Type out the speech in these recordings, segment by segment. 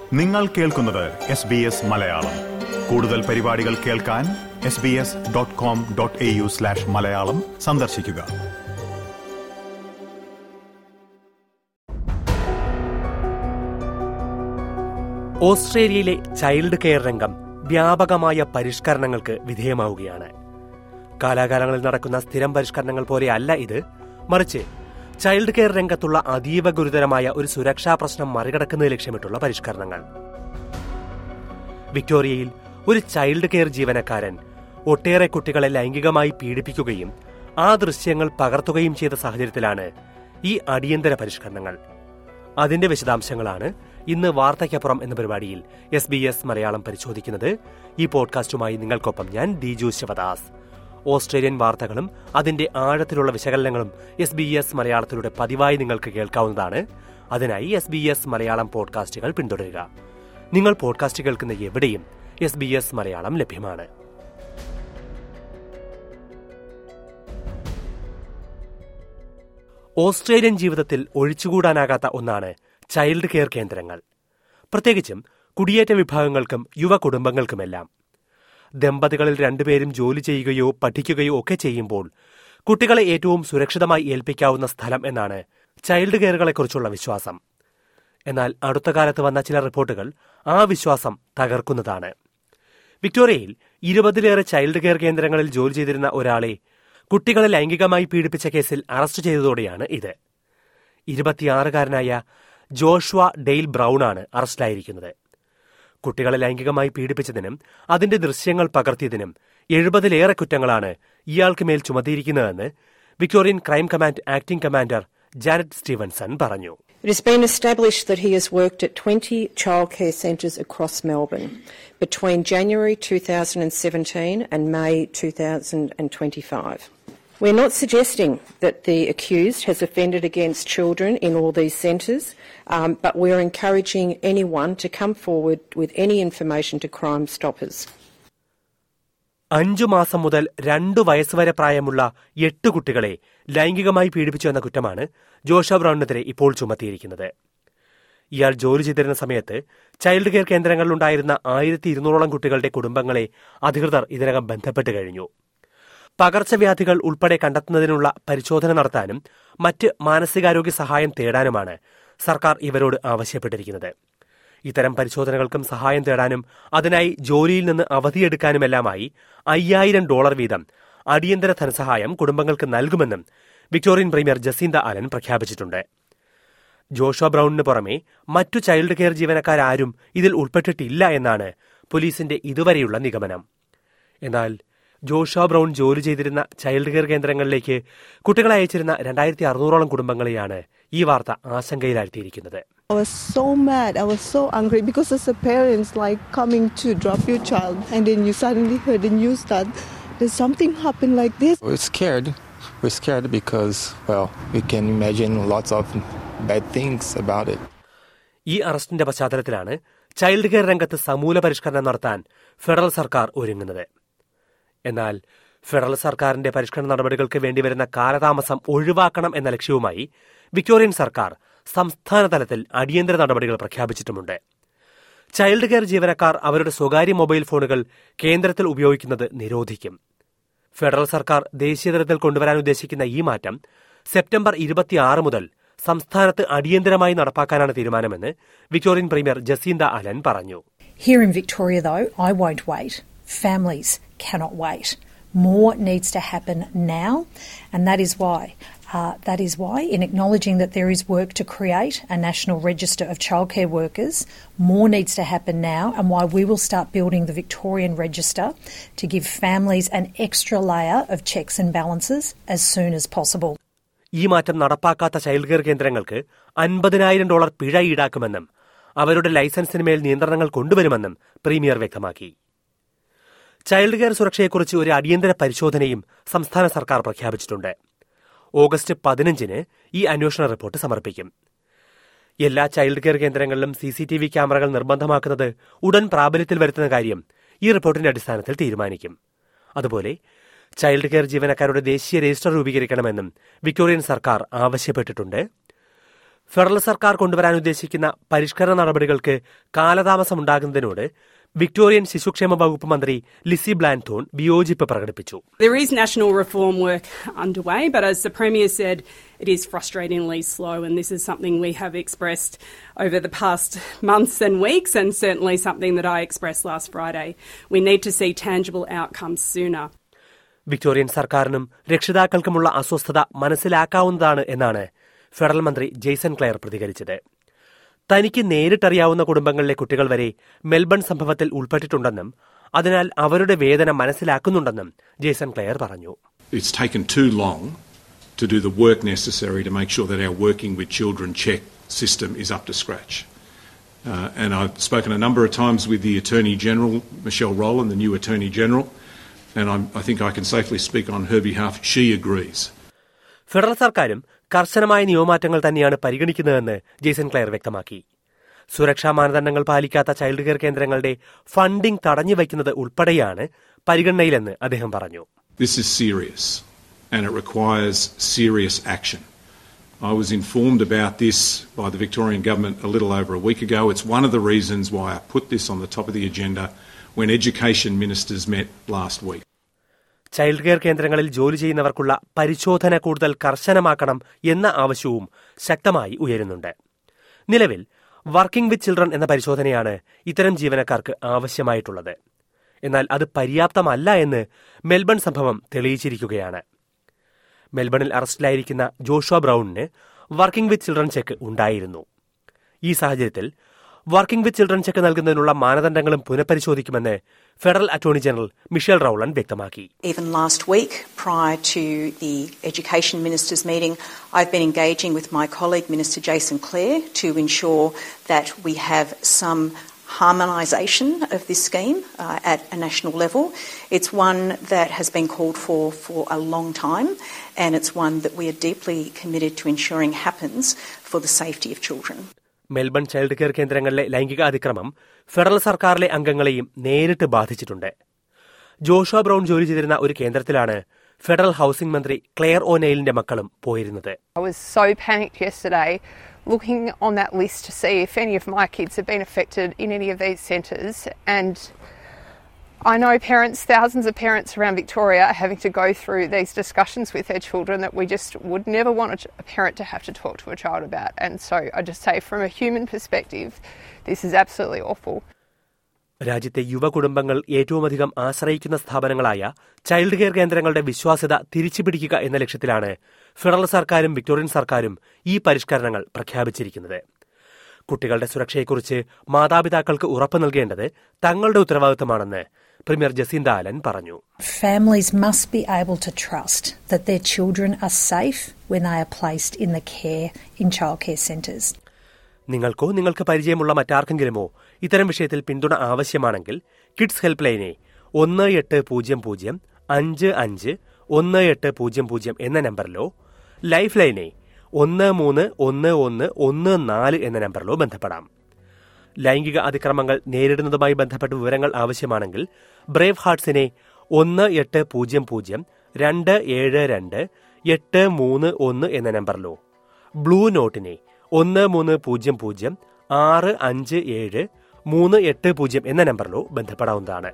നിങ്ങൾ കേൾക്കുന്നത് S B S Malayalam കൂടുതൽ പരിപാടികൾ കേൾക്കാൻ S B S dot com dot A U slash Malayalam സന്ദർശിക്കുക ഓസ്ട്രേലിയയിലെ ചൈൽഡ് കെയർ രംഗം വ്യാപകമായ പരിഷ്കരണങ്ങൾക്ക് വിധേയമാവുകയാണ് കാലാകാലങ്ങളിൽ നടക്കുന്ന സ്ഥിരം പരിഷ്കരണങ്ങൾ പോലെയല്ല ഇത് മറിച്ച് ചൈൽഡ് കെയർ രംഗത്തുള്ള അതീവ ഗുരുതരമായ ഒരു സുരക്ഷാ പ്രശ്നം മറികടക്കുന്നത് ലക്ഷ്യമിട്ടുള്ള പരിഷ്കരണങ്ങൾ വിക്ടോറിയയിൽ ഒരു ചൈൽഡ് കെയർ ജീവനക്കാരൻ ഒട്ടേറെ കുട്ടികളെ ലൈംഗികമായി പീഡിപ്പിക്കുകയും ആ ദൃശ്യങ്ങൾ പകർത്തുകയും ചെയ്ത സാഹചര്യത്തിലാണ് ഈ അടിയന്തര പരിഷ്കരണങ്ങൾ അതിന്റെ വിശദാംശങ്ങളാണ് ഇന്ന് വാർത്തയ്ക്കപ്പുറം എന്ന പരിപാടിയിൽ എസ് ബി എസ് മലയാളം പരിശോധിക്കുന്നത് ഈ പോഡ്കാസ്റ്റുമായി നിങ്ങൾക്കൊപ്പം ഞാൻ ദിജു ശിവദാസ് ഓസ്ട്രേലിയൻ വാർത്തകളും അതിന്റെ ആഴത്തിലുള്ള വിശകലനങ്ങളും എസ് ബി എസ് മലയാളത്തിലൂടെ പതിവായി നിങ്ങൾക്ക് കേൾക്കാവുന്നതാണ് അതിനായി എസ് ബി എസ് മലയാളം പോഡ്കാസ്റ്റുകൾ പിന്തുടരുക നിങ്ങൾ പോഡ്കാസ്റ്റ് കേൾക്കുന്ന എവിടെയും എസ് ബി എസ് മലയാളം ലഭ്യമാണ് ഓസ്ട്രേലിയൻ ജീവിതത്തിൽ ഒഴിച്ചുകൂടാനാകാത്ത ഒന്നാണ് ചൈൽഡ് കെയർ കേന്ദ്രങ്ങൾ പ്രത്യേകിച്ചും കുടിയേറ്റ വിഭാഗങ്ങൾക്കും യുവ കുടുംബങ്ങൾക്കുമെല്ലാം ദമ്പതികളിൽ രണ്ടുപേരും ജോലി ചെയ്യുകയോ പഠിക്കുകയോ ഒക്കെ ചെയ്യുമ്പോൾ കുട്ടികളെ ഏറ്റവും സുരക്ഷിതമായി ഏൽപ്പിക്കാവുന്ന സ്ഥലം എന്നാണ് ചൈൽഡ് കെയറുകളെക്കുറിച്ചുള്ള വിശ്വാസം എന്നാൽ അടുത്ത കാലത്ത് വന്ന ചില റിപ്പോർട്ടുകൾ ആ വിശ്വാസം തകർക്കുന്നതാണ് വിക്ടോറിയയിൽ ഇരുപതിലേറെ ചൈൽഡ് കെയർ കേന്ദ്രങ്ങളിൽ ജോലി ചെയ്തിരുന്ന ഒരാളെ കുട്ടികളെ ലൈംഗികമായി പീഡിപ്പിച്ച കേസിൽ അറസ്റ്റ് ചെയ്തതോടെയാണ് ഇത് ഇരുപത്തിയാറുകാരനായ ജോഷ്വ ഡെയിൽ ബ്രൌണാണ് അറസ്റ്റിലായിരിക്കുന്നത് കുട്ടികളെ ലൈംഗികമായി പീഡിപ്പിച്ചതിനും അതിന്റെ ദൃശ്യങ്ങൾ പകർത്തിയതിനും എഴുപതിലേറെ കുറ്റങ്ങളാണ് ഇയാൾക്ക് മേൽ ചുമത്തിയിരിക്കുന്നതെന്ന് Victorian crime command acting commander Janet Stevenson പറഞ്ഞു It has been established that he has worked at 20 childcare centres across Melbourne between January 2017 and May 2025. We're not suggesting that the accused has offended against children in all these centres, um, but we're encouraging anyone to come forward with any information to Crime Stoppers. അഞ്ചു മാസം മുതൽ രണ്ടു വയസ്സുവരെ പ്രായമുള്ള എട്ട് കുട്ടികളെ ലൈംഗികമായി പീഡിപ്പിച്ചു എന്ന കുറ്റമാണ് ജോഷ ബ്രൌണിനെതിരെ ഇപ്പോൾ ചുമത്തിയിരിക്കുന്നത് ഇയാൾ ജോലി ചെയ്തിരുന്ന സമയത്ത് ചൈൽഡ് കെയർ കേന്ദ്രങ്ങളിലുണ്ടായിരുന്ന ആയിരത്തി ഇരുന്നൂറോളം കുട്ടികളുടെ കുടുംബങ്ങളെ അധികൃതർ ഇതിനകം ബന്ധപ്പെട്ട് കഴിഞ്ഞു പകർച്ചവ്യാധികൾ ഉൾപ്പെടെ കണ്ടെത്തുന്നതിനുള്ള പരിശോധന നടത്താനും മറ്റ് മാനസികാരോഗ്യ സഹായം തേടാനുമാണ് സർക്കാർ ഇവരോട് ആവശ്യപ്പെട്ടിരിക്കുന്നത് ഇത്തരം പരിശോധനകൾക്കും സഹായം തേടാനും അതിനായി ജോലിയിൽ നിന്ന് അവധിയെടുക്കാനുമെല്ലാമായി അയ്യായിരം ഡോളർ വീതം അടിയന്തര ധനസഹായം കുടുംബങ്ങൾക്ക് നൽകുമെന്നും വിക്ടോറിയൻ പ്രീമിയർ ജസീന്ത അലൻ പ്രഖ്യാപിച്ചിട്ടുണ്ട് ജോഷ ബ്രൌണിന് പുറമെ മറ്റു ചൈൽഡ് കെയർ ജീവനക്കാരും ഇതിൽ ഉൾപ്പെട്ടിട്ടില്ല എന്നാണ് പോലീസിന്റെ ഇതുവരെയുള്ള നിഗമനം എന്നാൽ ജോഷ ബ്രൌൺ ജോലി ചെയ്തിരുന്ന ചൈൽഡ് കെയർ കേന്ദ്രങ്ങളിലേക്ക് കുട്ടികളെ അയച്ചിരുന്ന രണ്ടായിരത്തി അറുന്നൂറോളം കുടുംബങ്ങളെയാണ് ഈ വാർത്ത ആശങ്കയിലാഴ്ത്തിയിരിക്കുന്നത് I was so mad. I was so angry because as a parent, like coming to drop your child, and then you suddenly heard the news that there's something happened like this. We're scared. We're scared because, well, we can imagine lots of bad things about it. ഈ അറസ്റ്റിന്റെ പശ്ചാത്തലത്തിലാണ് child care രംഗത്ത് സമൂല പരിഷ്കരണം നടത്താൻ federal സർക്കാർ ഒരുങ്ങുന്നത് എന്നാൽ federal സർക്കാരിന്റെ പരിഷ്കരണ നടപടികൾക്ക് വേണ്ടിവരുന്ന കാലതാമസം ഒഴിവാക്കണം എന്ന ലക്ഷ്യവുമായി വിക്ടോറിയൻ സർക്കാർ സംസ്ഥാന തലത്തിൽ അടിയന്തര നടപടികൾ പ്രഖ്യാപിച്ചിട്ടുമുണ്ട് ചൈൽഡ് കെയർ ജീവനക്കാർ അവരുടെ സ്വകാര്യ മൊബൈൽ ഫോണുകൾ കേന്ദ്രത്തിൽ ഉപയോഗിക്കുന്നത് നിരോധിക്കും ഫെഡറൽ സർക്കാർ ദേശീയതലത്തിൽ കൊണ്ടുവരാൻ ഉദ്ദേശിക്കുന്ന ഈ മാറ്റം സെപ്റ്റംബർ ഇരുപത്തിയാറ് മുതൽ സംസ്ഥാനത്ത് അടിയന്തരമായി നടപ്പാക്കാനാണ് തീരുമാനമെന്ന് വിക്ടോറിയൻ പ്രീമിയർ ജസീന്ത അലൻ പറഞ്ഞു Here in Victoria, though, I won't wait. Families cannot wait. More needs to happen now, and that is why. Uh, that is why, in acknowledging that there is work to create a national register of childcare workers, more needs to happen now, and why we will start building the Victorian register to give families an extra layer of checks and balances as soon as possible. ഈ മാറ്റം നടപ്പാക്കാത്ത child care കേന്ദ്രങ്ങൾക്ക് അൻപതിനായിരം dollar പിഴ ഈടാക്കുമെന്നും അവരുടെ ലൈസൻസിന് മേൽ നിയന്ത്രണങ്ങൾ കൊണ്ടുവരുമെന്നും പ്രീമിയർ വ്യക്തമാക്കി ചൈൽഡ് കെയർ സുരക്ഷയെക്കുറിച്ച് ഒരു അടിയന്തര പരിശോധനയും സംസ്ഥാന സർക്കാർ പ്രഖ്യാപിച്ചിട്ടുണ്ട് ഓഗസ്റ്റ് പതിനഞ്ചിന് ഈ അന്വേഷണ റിപ്പോർട്ട് സമർപ്പിക്കും എല്ലാ ചൈൽഡ് കെയർ കേന്ദ്രങ്ങളിലും സി സി ടി വി ക്യാമറകൾ നിർബന്ധമാക്കുന്നത് ഉടൻ പ്രാബല്യത്തിൽ വരുത്തുന്ന കാര്യം ഈ റിപ്പോർട്ടിന്റെ അടിസ്ഥാനത്തിൽ തീരുമാനിക്കും അതുപോലെ ചൈൽഡ് കെയർ ജീവനക്കാരുടെ ദേശീയ രജിസ്റ്റർ രൂപീകരിക്കണമെന്നും വിക്ടോറിയൻ സർക്കാർ ആവശ്യപ്പെട്ടിട്ടുണ്ട് ഫെഡറൽ സർക്കാർ കൊണ്ടുവരാൻ ഉദ്ദേശിക്കുന്ന പരിഷ്കരണ നടപടികൾക്ക് കാലതാമസമുണ്ടാകുന്നതിനോട് വിക്ടോറിയൻ ശിശുക്ഷേമ വകുപ്പ് മന്ത്രി ലിസി ബ്ലാൻതോൺ വിയോജിപ്പ് പ്രകടിപ്പിച്ചു There is national reform work underway, but as the Premier said, it is frustratingly slow, and this is something we have expressed over the past months and weeks, and certainly something that I expressed last Friday. We need to see tangible outcomes sooner. Victorian സർക്കാരിനും രക്ഷിതാക്കൾക്കുമുള്ള അസ്വസ്ഥത മനസ്സിലാക്കാവുന്നതാണ് എന്നാണ് federal മന്ത്രി Jason Clare പ്രതികരിച്ചത് തനിക്ക് നേരിട്ടറിയാവുന്ന കുടുംബങ്ങളിലെ കുട്ടികൾ വരെ മെൽബൺ സംഭവത്തിൽ ഉൾപ്പെട്ടിട്ടുണ്ടെന്നും അതിനാൽ അവരുടെ വേദന മനസ്സിലാക്കുന്നുണ്ടെന്നും ജെയ്സൺ ക്ലെയർ പറഞ്ഞു It's taken too long to do the work necessary to make sure that our working with children check system is up to scratch. Uh, and I've spoken a number of times with the Attorney General, Michelle Rowland, the new Attorney General, and I'm, I think I can safely speak on her behalf. She agrees. Federal സർക്കാരും കർശനമായ നിയമമാറ്റങ്ങൾ തന്നെയാണ് പരിഗണിക്കുന്നതെന്ന് Jason Clare വ്യക്തമാക്കി സുരക്ഷാ മാനദണ്ഡങ്ങൾ പാലിക്കാത്ത child care കേന്ദ്രങ്ങളുടെ funding തടഞ്ഞുവയ്ക്കുന്നത് ഉൾപ്പെടെയാണ് പരിഗണനയിലെന്ന് അദ്ദേഹം പറഞ്ഞു This is serious, and it requires serious action. I was informed about this by the Victorian Government a little over a week ago. It's one of the reasons why I put this on the top of the agenda when education ministers met last week. Child care കേന്ദ്രങ്ങളിൽ ജോലി ചെയ്യുന്നവർക്കുള്ള പരിശോധന കൂടുതൽ കർശനമാക്കണം എന്ന ആവശ്യവും ശക്തമായി ഉയരുന്നുണ്ട് നിലവിൽ working with children എന്ന പരിശോധനയാണ് ഇത്തരം ജീവനക്കാർക്ക് ആവശ്യമായിട്ടുള്ളത് എന്നാൽ അത് പര്യാപ്തമല്ല എന്ന് മെൽബൺ സംഭവം തെളിയിച്ചിരിക്കുകയാണ് മെൽബണിൽ അറസ്റ്റിലായിരിക്കുന്ന ജോഷുവ ബ്രൌണിന് വർക്കിംഗ് വിത്ത് ചിൽഡ്രൻ ചെക്ക് ഉണ്ടായിരുന്നു ഈ സാഹചര്യത്തിൽ വർക്കിംഗ് വിത്ത് ചിൽഡ്രൻ ചെക്ക് നൽകുന്നതിനുള്ള മാനദണ്ഡങ്ങളും പുനഃപരിശോധിക്കുമെന്ന് federal attorney general Michelle Rowland വ്യക്തമാക്കി Even last week, prior to the Education Ministers' meeting, I've been engaging with my colleague, Minister Jason Clare, to ensure that we have some harmonisation of this scheme uh, at a national level. It's one that has been called for for a long time, and it's one that we are deeply committed to ensuring happens for the safety of children. Melbourne child care കേന്ദ്രങ്ങളിലെ ലൈംഗിക അതിക്രമം federal സർക്കാരിലെ അംഗങ്ങളെയും നേരിട്ട് ബാധിച്ചിട്ടുണ്ട് Joshua brown ജോലി ചെയ്തിരുന്ന ഒരു കേന്ദ്രത്തിലാണ് ഫെഡറൽ ഹൌസിംഗ് മന്ത്രി ക്ലെയർ ഒ നെയിലിന്റെ മക്കളും പോയിരുന്നത് I was so panicked yesterday looking on that list to see if any of my kids have been affected in any of these centres. And I know parents, thousands of parents around Victoria, are having to go through these discussions with their children that we just would never want a, ch- a parent to have to talk to a child about. And so I just say, from a human perspective, this is absolutely awful. രാജ്യത്തെ യുവ കുടുംബങ്ങൾ ഏറ്റവുമധികം ആശ്രയിക്കുന്ന സ്ഥാപനങ്ങളായ child care കേന്ദ്രങ്ങളുടെ വിശ്വാസ്യത തിരിച്ചുപിടിക്കുക എന്ന ലക്ഷ്യത്തിലാണ് federal സർക്കാരും Victorian സർക്കാരും ഈ പരിഷ്കരണങ്ങൾ പ്രഖ്യാപിച്ചിരിക്കുന്നത് കുട്ടികളുടെ സുരക്ഷയെക്കുറിച്ച് മാതാപിതാക്കൾക്ക് ഉറപ്പ് നൽകേണ്ടത് തങ്ങളുടെ ഉത്തരവാദിത്തമാണെന്ന് പ്രീമിയർ ജസീന്ത ആലൻ പറഞ്ഞു Families must be able to trust that their children are safe when they are placed in the care in childcare centres. നിങ്ങൾക്കോ നിങ്ങൾക്ക് പരിചയമുള്ള മറ്റാർക്കെങ്കിലുമോ ഇത്തരം വിഷയത്തിൽ പിന്തുണ ആവശ്യമാണെങ്കിൽ കിഡ്സ് ഹെൽപ്പ് ലൈനെ ഒന്ന് എട്ട് പൂജ്യം പൂജ്യം അഞ്ച് അഞ്ച് ഒന്ന് എട്ട് പൂജ്യം പൂജ്യം എന്ന നമ്പറിലോ ലൈഫ് ലൈനെ ഒന്ന് മൂന്ന് ഒന്ന് ഒന്ന് ഒന്ന് നാല് എന്ന നമ്പറിലോ ബന്ധപ്പെടാം ലൈംഗിക അതിക്രമങ്ങൾ നേരിടുന്നതുമായി ബന്ധപ്പെട്ട വിവരങ്ങൾ ആവശ്യമാണെങ്കിൽ ബ്രേവ് ഹാർട്സിനെ ഒന്ന് എട്ട് പൂജ്യം പൂജ്യം രണ്ട് ഏഴ് രണ്ട് എട്ട് മൂന്ന് ഒന്ന് എന്ന നമ്പറിലോ ബ്ലൂ നോട്ടിനെ ഒന്ന് മൂന്ന് പൂജ്യം പൂജ്യം ആറ് അഞ്ച് ഏഴ് മൂന്ന് എട്ട് പൂജ്യം എന്ന നമ്പറിലോ ബന്ധപ്പെടാവുന്നതാണ്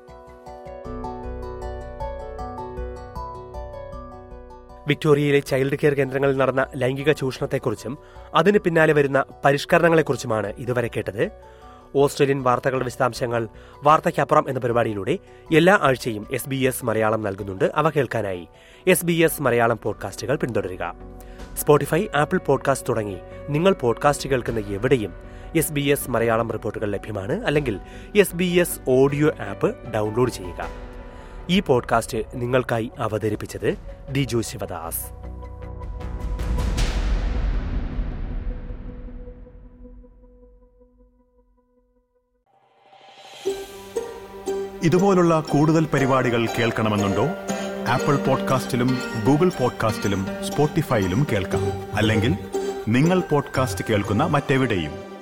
വിക്ടോറിയയിലെ ചൈൽഡ് കെയർ കേന്ദ്രങ്ങളിൽ നടന്ന ലൈംഗിക ചൂഷണത്തെക്കുറിച്ചും അതിന് പിന്നാലെ വരുന്ന പരിഷ്കരണങ്ങളെക്കുറിച്ചുമാണ് ഇതുവരെ കേട്ടത് ഓസ്ട്രേലിയൻ വാർത്തകളുടെ വിശദാംശങ്ങൾ വാർത്തയ്ക്കപ്പുറം എന്ന പരിപാടിയിലൂടെ എല്ലാ ആഴ്ചയും എസ് ബി എസ് മലയാളം നൽകുന്നുണ്ട് അവ കേൾക്കാനായി എസ് ബി എസ് മലയാളം പോഡ്കാസ്റ്റുകൾ പിന്തുടരുക സ്പോട്ടിഫൈ ആപ്പിൾ പോഡ്കാസ്റ്റ് തുടങ്ങി നിങ്ങൾ പോഡ്കാസ്റ്റ് കേൾക്കുന്ന എവിടെയും എസ് ബി എസ് മലയാളം റിപ്പോർട്ടുകൾ ലഭ്യമാണ് അല്ലെങ്കിൽ S B S audio app download ചെയ്യുക ഈ പോഡ്കാസ്റ്റ് നിങ്ങൾക്കായി അവതരിപ്പിച്ചത് ദിജു ശിവദാസ് ഇതുപോലുള്ള കൂടുതൽ പരിപാടികൾ കേൾക്കണമെന്നുണ്ടോ ആപ്പിൾ പോഡ്കാസ്റ്റിലും ഗൂഗിൾ പോഡ്കാസ്റ്റിലും സ്പോട്ടിഫൈയിലും കേൾക്കാം അല്ലെങ്കിൽ നിങ്ങൾ പോഡ്കാസ്റ്റ് കേൾക്കുന്ന മറ്റെവിടെയും